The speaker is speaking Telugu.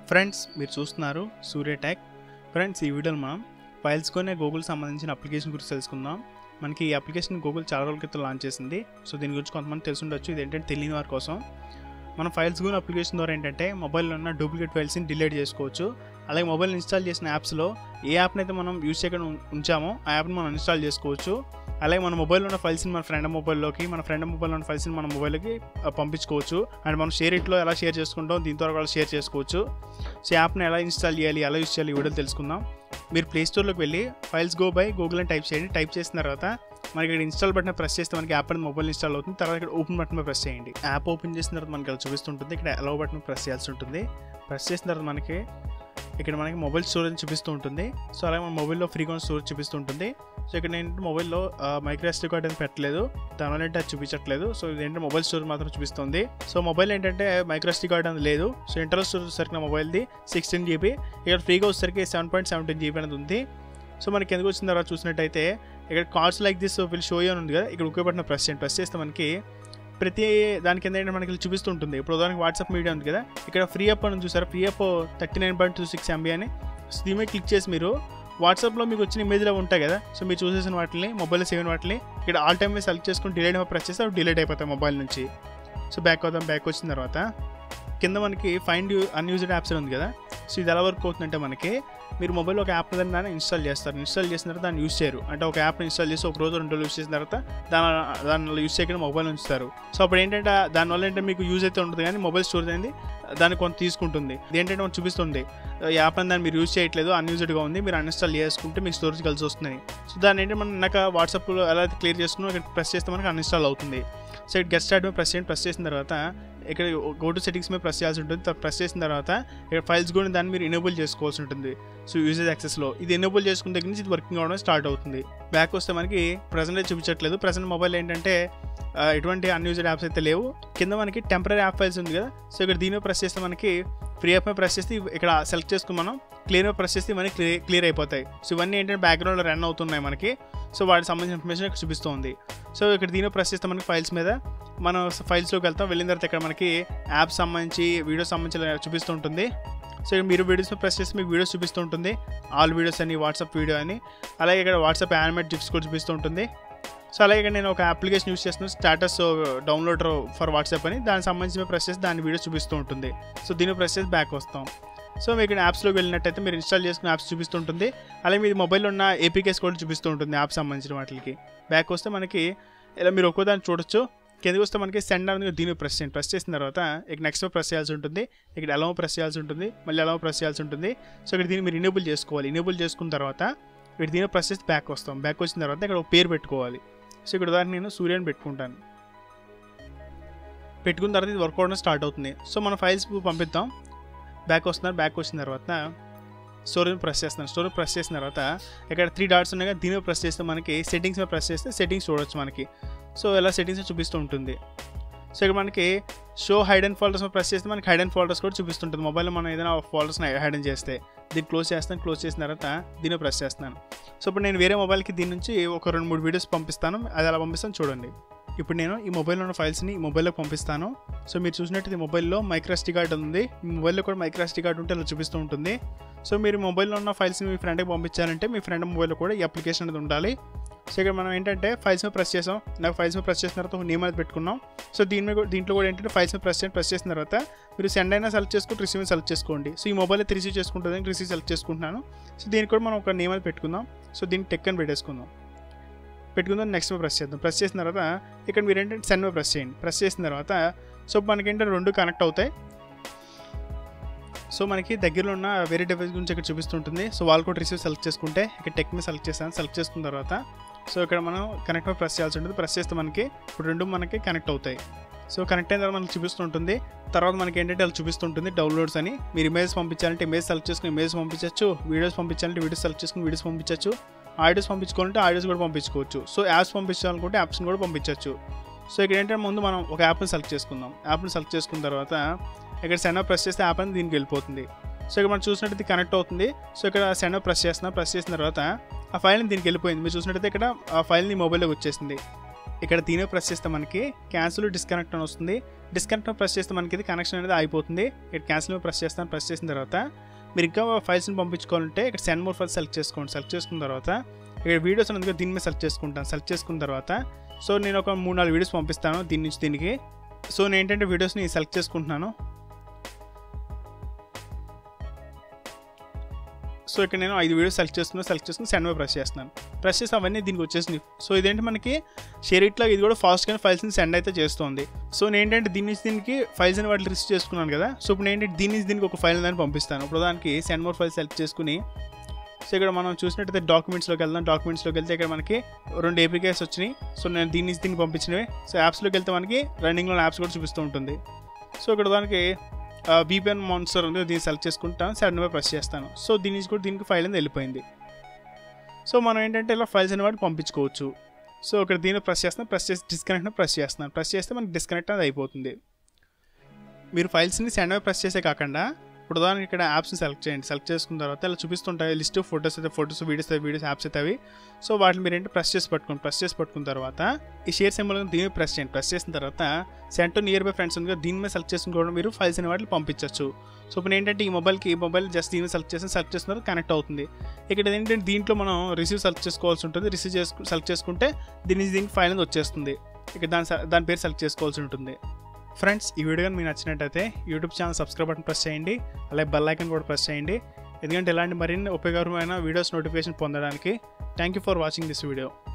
ఫ్రెండ్స్ మీరు చూస్తున్నారు సూర్య టెక్ ఫ్రెండ్స్ ఈ వీడియోలో మనం ఫైల్స్ కొనే గూగుల్ సంబంధించిన అప్లికేషన్ గురించి తెలుసుకుందాం మనకి ఈ అప్లికేషన్ గూగుల్ చాలా రోజుల క్రితం లాంచ్ చేసింది సో దీని గురించి కొంతమంది తెలిసి ఉండొచ్చు ఇది ఏంటంటే తెలియని వారి కోసం మనం ఫైల్స్ గురి అప్లికేషన్ ద్వారా ఏంటంటే మొబైల్లో ఉన్న డూప్లికేట్ ఫైల్స్ని డిలీట్ చేసుకోవచ్చు అలాగే మొబైల్ ఇన్స్టాల్ చేసిన యాప్స్లో ఏ యాప్ని అయితే మనం యూజ్ చేయకుండా ఉం- ఉంచామో ఆ యాప్ని మనం ఇన్స్టాల్ చేసుకోవచ్చు అలాగే మన మొబైల్లో ఉన్న ఫైల్స్ని మన ఫ్రెండ్ మొబైల్లోకి మన ఫ్రెండ్ మొబైల్లో ఉన్న ఫైల్స్ని మన మొబైల్కి ఆ, పంపించుకోవచ్చు అండ్ మనం షేర్ ఇట్లో ఎలా షేర్ చేసుకుంటాం దీంతో కూడా షేర్ చేసుకోవచ్చు సో యాప్ని ఎలా ఇన్స్టాల్ చేయాలి ఎలా యూజ్ చేయాలి ఈ వీడియో తెలుసుకుందాం మీరు ప్లే స్టోర్లోకి వెళ్ళి ఫైల్స్ గో బై గూగుల్ అని టైప్ చేయండి టైప్ చేసిన తర్వాత మనకి ఇక్కడ ఇన్స్టాల్ బటన్ ప్రెస్ చేస్తే మనకి యాప్ అనేది మొబైల్ ఇన్స్టాల్ అవుతుంది తర్వాత ఇక్కడ ఓపెన్ బటన్ ప్రెస్ చేయండి యాప్ ఓపెన్ చేసిన తర్వాత మనకి అలా చూపిస్తుంటుంది ఇక్కడ అలౌ బటన్ ప్రెస్ చేయాల్సి ఉంటుంది ప్రెస్ చేసిన తర్వాత మనకి ఇక్కడ మనకి మొబైల్ స్టోరేజ్ చూపిస్తూ ఉంటుంది సో అలాగే మన మొబైల్లో ఫ్రీగా స్టోరేజ్ చూపిస్తూ ఉంటుంది సో ఇక్కడ నేను మొబైల్లో మైక్రో ఎస్టీ కార్డ్ అనేది పెట్టలేదు దానివల్ల ఏంటి అది చూపించట్లేదు సో ఇదేంటంటే మొబైల్ స్టోరేజ్ మాత్రం చూపిస్తుంది సో మొబైల్ ఏంటంటే మైక్రో ఎస్టీ కార్డ్ అనేది లేదు సో ఇంటర్నల్ స్టోరేజ్ వచ్చేసరికి నా మొబైల్ది సిక్స్టీన్ జీబీ ఇక్కడ ఫ్రీగా వచ్చేసరికి సెవెన్ పాయింట్ సెవెంటీన్ జీబీ అనేది ఉంది సో మనకి ఎందుకు వచ్చిన తర్వాత చూసినట్టయితే ఇక్కడ cards like this will show అని ఉంది కదా ఇక్కడ ఒకే బటన్ ప్రెస్ చేయండి ప్రెస్ చేస్తే మనకి ప్రతి దాని కింద ఏంటంటే మనకి చూపిస్తుంటుంది ఇప్పుడు ఉదాహరణకి వాట్సాప్ మీడియా ఉంది కదా ఇక్కడ ఫ్రీ అప్ అని చూసారా free up thirty nine point two six MB అని సో దీని మీద క్లిక్ చేసి మీరు వాట్సాప్లో మీకు వచ్చిన ఇమేజ్లో ఉంటాయి కదా సో మీరు చూసేసిన వాటిని మొబైల్లో సేవ్ అయిన వాటిని ఇక్కడ ఆల్ టైమ్ మీద సెలెక్ట్ చేసుకుని డిలీట్ ప్రెస్ చేస్తే అవి డిలీట్ అయిపోతాయి మొబైల్ నుంచి సో బ్యాక్ అవుతాం బ్యాక్ వచ్చిన తర్వాత కింద మనకి ఫైండ్ అన్యూజ్డ్ యాప్స్ ఉంది కదా సో ఇది ఎలా వర్క్ అవుతుందంటే మనకి మీరు మొబైల్లో ఒక యాప్ దాన్ని ఇన్స్టాల్ చేస్తారు ఇన్స్టాల్ చేసిన తర్వాత దాన్ని యూస్ చేయరు అంటే ఒక యాప్ని ఇన్స్టాల్ చేసి ఒక రోజు రెండు రోజులు యూస్ చేసిన తర్వాత దాని దానిలో యూస్ చేయకుండా మొబైల్ ఉంచుతారు సో అప్పుడు ఏంటంటే దానివల్ల ఏంటంటే మీకు యూజ్ అయితే ఉంటుంది కానీ మొబైల్ స్టోరేజ్ అనేది దాన్ని కొంత తీసుకుంటుంది ఇది ఏంటంటే మనకు చూపిస్తుంది ఈ యాప్ అని దాన్ని మీరు యూజ్ చేయట్లేదు అన్యూజ్డ్గా ఉంది మీరు అన్ఇన్స్టాల్ చేసుకుంటే మీకు స్టోరేజ్ కలిసి వస్తుంది సో దాన్ని ఏంటంటే మనం ఇందాక వాట్సాప్లో ఎలా అయితే క్లియర్ చేసుకున్నాం ఇక్కడ ప్రెస్ చేస్తే మనకి అన్ఇన్స్టాల్ అవుతుంది సో ఇక్కడ గెస్ట్ స్టార్ట్ మీద ప్రెస్ చేయండి ప్రెస్ చేసిన తర్వాత ఇక్కడ గో టు సెటింగ్స్ మీద ప్రెస్ చేయాల్సి ఉంటుంది తర్వాత ప్రెస్ చేసిన తర్వాత ఇక్కడ ఫైల్స్ కూడా దాన్ని మీరు ఎనేబుల్ చేసుకోవాల్సి ఉంటుంది సో యూజేజ్ యాక్సెస్లో ఇది ఎనేబుల్ చేసుకున్న దగ్గర నుంచి ఇది వర్కింగ్ అవడం స్టార్ట్ అవుతుంది బ్యాక్ వస్తే మనకి ప్రజెంట్ అయితే చూపించట్లేదు ప్రజెంట్ మొబైల్ ఏంటంటే ఆ, ఎటువంటి అన్యూజ్డ్ యాప్స్ అయితే లేవు కింద మనకి టెంపరీ యాప్ ఫైల్స్ ఉంది కదా సో ఇక్కడ దీని మీద ప్రెస్ చేస్తే మనకి ఫ్రీ యాప్ మీద ప్రెస్ చేస్తే ఇవి ఇక్కడ సెలెక్ట్ చేసుకుని మనం క్లియర్ మీద ప్రెస్ చేస్తే మనకి క్లియర్ క్లియర్ అయిపోతాయి సో ఇవన్నీ ఏంటంటే బ్యాక్గ్రౌండ్లో రన్ అవుతున్నాయి మనకి సో వాటికి సంబంధించిన ఇన్ఫర్మేషన్ ఇక్కడ చూపిస్తుంది సో ఇక్కడ దీని మీద ప్రెస్ చేస్తే మనకి ఫైల్స్ మీద మనం ఫైల్స్లోకి వెళ్తాం వెళ్ళిన తర్వాత ఇక్కడ మనకి యాప్ సంబంధించి వీడియో సంబంధించి చూపిస్తూ ఉంటుంది సో ఇక్కడ మీరు వీడియోస్ ప్రెస్ చేస్తే మీకు వీడియోస్ చూపిస్తూ ఉంటుంది ఆల్ వీడియోస్ అని వాట్సాప్ వీడియో అని అలాగే ఇక్కడ వాట్సాప్ యానిమేట్ జిప్స్ కూడా చూపిస్తూ ఉంటుంది సో అలాగే ఇక్కడ నేను ఒక అప్లికేషన్ యూస్ చేస్తున్నాను స్టాటస్ డౌన్లోడర్ ఫర్ వాట్సాప్ అని దానికి సంబంధించి ప్రెస్ చేసి దాని వీడియో చూపిస్తూ ఉంటుంది సో దీన్ని ప్రెస్ చేసి బ్యాక్ వస్తాం సో మీకు యాప్స్లోకి వెళ్ళినట్టయితే మీరు ఇన్స్టాల్ చేసుకున్న యాప్స్ చూపిస్తుంటుంది అలాగే మీ మొబైల్లో ఉన్న ఏపీకేస్ కూడా చూపిస్తూ ఉంటుంది యాప్ సంబంధించిన వాటికి బ్యాక్ వస్తే మనకి ఇలా మీరు ఒక్కో దాన్ని చూడొచ్చు కిందకి వస్తే మనకి సెండ్ అనేది దీన్ని ప్రెస్ చేయండి ప్రెస్ చేసిన తర్వాత ఇక్కడ నెక్స్ట్ ప్రెస్ చేయాల్సి ఉంటుంది ఇక్కడ ఎలా ప్రెస్ చేయాల్సి ఉంటుంది మళ్ళీ ఎలా ప్రెస్ చేయాల్సి ఉంటుంది సో ఇక్కడ దీన్ని మీరు ఇనేబుల్ చేసుకోవాలి ఇనేబుల్ చేసుకున్న తర్వాత ఇక్కడ దీన్ని ప్రెస్ చేసి బ్యాక్ వస్తాం బ్యాక్ వచ్చిన తర్వాత ఇక్కడ ఒక పేరు పెట్టుకోవాలి సో ఇక్కడ ఉదాహరణ నేను సూర్యని పెట్టుకుంటాను పెట్టుకున్న తర్వాత ఇది వర్క్ అవడం స్టార్ట్ అవుతుంది సో మన ఫైల్స్ పంపిద్దాం బ్యాక్ వస్తున్నారు బ్యాక్ వచ్చిన తర్వాత స్టోరేజ్ ప్రెస్ చేస్తున్నాను స్టోరేజ్ ప్రెస్ చేసిన తర్వాత ఇక్కడ త్రీ డాట్స్ ఉన్నాయి కదా దీని మీద ప్రెస్ చేస్తే మనకి సెట్టింగ్స్ మీద ప్రెస్ చేస్తే సెట్టింగ్స్ చూడొచ్చు మనకి సో ఇలా సెట్టింగ్స్ చూపిస్తూ ఉంటుంది సో ఇక్కడ మనకి షో హైడ్ అండ్ ఫోల్డర్స్ మీద ప్రెస్ చేస్తే మనకి హైడ్ అండ్ ఫోల్డర్స్ కూడా చూపిస్తుంటుంది మొబైల్లో మనం ఏదైనా ఫోల్డర్స్ని హైడ్ అండ్ చేస్తే దీన్ని క్లోజ్ చేస్తాను క్లోజ్ చేసిన తర్వాత దీన్ని ప్రెస్ చేస్తున్నాను సో ఇప్పుడు నేను వేరే మొబైల్కి దీని నుంచి ఒక రెండు మూడు వీడియోస్ పంపిస్తాను అది అలా పంపిస్తాను చూడండి ఇప్పుడు నేను ఈ మొబైల్లో ఉన్న ఫైల్స్ని ఈ మొబైల్లోకి పంపిస్తాను సో మీరు చూసినట్టు ఈ మొబైల్లో మైక్రోస్టీ కార్డ్ ఉంది ఈ మొబైల్లో కూడా మైక్రోస్టీ కార్డ్ ఉంటే అలా చూపిస్తూ ఉంటుంది సో మీరు మొబైల్లో ఉన్న ఫైల్స్ని మీ ఫ్రెండ్కి పంపించాలంటే మీ ఫ్రెండ్ మొబైల్లో కూడా ఈ అప్లికేషన్ అనేది ఉండాలి సో ఇక్కడ మనం ఏంటంటే ఫైల్స్ మీద ప్రెస్ చేసాం నాకు ఫైల్స్ మీద ప్రెస్ చేసిన తర్వాత ఒక నేమ్ అనేది పెట్టుకున్నాం సో దీని మీద కూడా- దీంట్లో కూడా ఏంటంటే ఫైల్స్ మీద ప్రెస్ చేయండి ప్రెస్ చేసిన తర్వాత మీరు సెండ్ అయినా సెలెక్ట్ చేసుకుని రిసీవ్ సెలెక్ట్ చేసుకోండి సో ఈ మొబైల్ అయితే రిసీవ్ చేసుకుంటుంది రిసీవ్ సెలెక్ట్ చేసుకుంటున్నాను సో దీనికి కూడా మనం ఒక నేమ్ అనేది పెట్టుకుందాం సో దీన్ని టెక్ అని పెట్టేసుకుందాం పెట్టుకుందాం నెక్స్ట్ ప్రెస్ చేద్దాం ప్రెస్ చేసిన తర్వాత ఇక్కడ మీరు ఏంటంటే సెండ్ మీద ప్రెస్ చేయండి ప్రెస్ చేసిన తర్వాత సో మనకి ఏంటంటే రెండు కనెక్ట్ అవుతాయి సో మనకి దగ్గరలో ఉన్న వేరే డివైస్ గురించి ఇక్కడ చూపిస్తుంటుంది సో వాళ్ళు కూడా రిసీవ్ సెలెక్ట్ చేసుకుంటే ఇక్కడ టెక్ మీద సెలెక్ట్ చేస్తాను సెలెక్ట్ చేసుకున్న తర్వాత సో ఇక్కడ మనం కనెక్ట్ మీద ప్రెస్ చేయాల్సి ఉంటుంది ప్రెస్ చేస్తే మనకి ఇప్పుడు రెండు మనకి కనెక్ట్ అవుతాయి సో కనెక్ట్ అయిన తర్వాత మనకి చూపిస్తుంటుంది తర్వాత మనకి ఏంటంటే అది చూపిస్తుంటుంది డౌన్లోడ్స్ అని మీరు ఇమేజ్ పంపించాలంటే ఇమేజ్ సెలెక్ట్ చేసుకుని ఇమేజ్ పంపించవచ్చు వీడియోస్ పంపించాలంటే వీడియోస్ సెలెక్ట్ చేసుకుని వీడియోస్ పంపించవచ్చు ఆడియోస్ పంపించుకోవాలంటే ఆడియోస్ కూడా పంపించుకోవచ్చు సో యాప్స్ పంపించాలనుకుంటే యాప్స్ని కూడా పంపించవచ్చు సో ఇక్కడ ఏంటంటే ముందు మనం ఒక యాప్ని సెలెక్ట్ చేసుకుందాం యాప్ని సెలెక్ట్ చేసుకున్న తర్వాత ఇక్కడ సెండ్ ప్రెస్ చేస్తే యాప్ అనేది దీనికి వెళ్ళిపోతుంది సో ఇక్కడ మనం చూసినట్టయితే కనెక్ట్ అవుతుంది సో ఇక్కడ సెండ్ ప్రెస్ చేస్తున్నా ప్రెస్ చేసిన తర్వాత ఆ ఫైల్ని దీనికి వెళ్ళిపోయింది మీరు చూసినట్టయితే ఇక్కడ ఆ ఫైల్ని మొబైల్లోకి వచ్చేసింది ఇక్కడ దీని ప్రెస్ చేస్తే మనకి క్యాన్సిల్ డిస్కనెక్ట్ అని వస్తుంది డిస్కనెక్ట్ ప్రెస్ చేస్తే మనకి ఇది కనెక్షన్ అనేది అయిపోతుంది ఇక్కడ క్యాన్సిల్ మీద ప్రెస్ చేస్తాను ప్రెస్ చేసిన తర్వాత మీరు ఇంకా ఫైల్స్ని పంపించుకోవాలంటే ఇక్కడ సెండ్ మోర్ ఫైల్స్ సెలెక్ట్ చేసుకోండి సెలెక్ట్ చేసుకున్న తర్వాత ఇక్కడ వీడియోస్ అనేది దీని మీద సెలెక్ట్ చేసుకుంటాను సెలెక్ట్ చేసుకున్న తర్వాత సో నేను ఒక మూడు నాలుగు వీడియోస్ పంపిస్తాను దీని నుంచి దీనికి సో నేను ఏంటంటే వీడియోస్ని సెలెక్ట్ చేసుకుంటున్నాను సో ఇక్కడ నేను ఐదు వీడియోస్ సెలెక్ట్ చేసుకున్నాను సెలెక్ట్ చేసుకుని సెండ్ మీద ప్రెస్ చేస్తున్నాను ప్రెస్ చేసి అవన్నీ దీనికి వచ్చేసినాయి సో ఇదేంటి మనకి షేర్ ఇట్లా ఇది కూడా ఫాస్ట్గా ఫైల్స్ని సెండ్ అయితే చేస్తుంది సో నేను ఏంటంటే దీని నుంచి దీనికి ఫైల్స్ అని వాటిని రిసీవ్ చేసుకున్నాను కదా సో ఇప్పుడు నేను ఏంటంటే దీని నుంచి దీనికి ఒక ఫైల్ దాన్ని పంపిస్తాను ఇప్పుడు దానికి సెండ్ మోర్ ఫైల్ సెలెక్ట్ చేసుకుని సో ఇక్కడ మనం చూసినట్టయితే డాక్యుమెంట్స్లోకి వెళ్దాం డాక్యుమెంట్స్లోకి వెళ్తే ఇక్కడ మనకి రెండు ఏపీకేస్ వచ్చినాయి సో నేను దీని నుంచి దీనికి పంపించినవి సో యాప్స్లోకి వెళ్తే మనకి రన్నింగ్లో యాప్స్ కూడా చూపిస్తూ ఉంటుంది సో ఇక్కడ దానికి బీపీఎన్ మాన్స్టర్ ఉంది దీన్ని సెలెక్ట్ చేసుకుంటాను సెవెన్ మీద ప్రెస్ చేస్తాను సో దీని నుంచి కూడా దీనికి ఫైల్ అనేది వెళ్ళిపోయింది సో మనం ఏంటంటే ఇలా ఫైల్స్ అనేవి వాటికి పంపించుకోవచ్చు సో ఇక్కడ దీన్ని ప్రెస్ చేస్తాను ప్రెస్ చేసి డిస్కనెక్ట్ ప్రెస్ చేస్తున్నాను ప్రెస్ చేస్తే మనకి డిస్కనెక్ట్ అనేది అయిపోతుంది మీరు ఫైల్స్ని సెండ్ మీద ప్రెస్ చేసే కాకుండా ఇప్పుడు దానికి ఇక్కడ యాప్స్ని సెలెక్ట్ చేయండి సెలెక్ట్ చేసుకున్న తర్వాత ఇలా చూపిస్తుంటాయి లిస్ట్ ఫోటోస్ అయితే ఫోటోస్ వీడియోస్ అయితే వీడియోస్ యాప్స్ అయితే అవి సో వాటిని మీరు ఏంటి ప్రెస్ చేసి పట్టుకోండి ప్రెస్ చేసి పట్టుకున్న తర్వాత ఈ షేర్ సింబల్ దీన్ని ప్రెస్ చేయండి ప్రెస్ చేసిన తర్వాత సెంట్ నియర్ బై ఫ్రెండ్స్ ఉంది దీని మీద సెలెక్ట్ చేసుకుని కూడా మీరు ఫైల్స్ అనే వాటిని పంపించవచ్చు సో ఇప్పుడు ఏంటంటే ఈ మొబైల్కి ఈ మొబైల్ జస్ట్ దీన్ని సెలెక్ట్ చేసి సెలెక్ట్ చేసిన తర్వాత కనెక్ట్ అవుతుంది ఇక్కడ ఏంటంటే దీంట్లో మనం రిసీవ్ సెలెక్ట్ చేసుకోవాల్సి ఉంటుంది రిసీవ్ చేసుకు సెలెక్ట్ చేసుకుంటే దీని నుంచి దీనికి ఫైల్ అనేది వచ్చేస్తుంది ఇక దాని దాని పేరు సెలెక్ట్ చేసుకోవాల్సి ఉంటుంది ఫ్రెండ్స్ ఈ వీడియో కానీ మీకు నచ్చినట్టయితే YouTube channel subscribe button press చేయండి అలాగే బెల్ ఐకన్ కూడా ప్రెస్ చేయండి ఎందుకంటే ఇలాంటి మరిన్ని ఉపయోగకరమైన వీడియోస్ నోటిఫికేషన్ పొందడానికి thank you for watching this video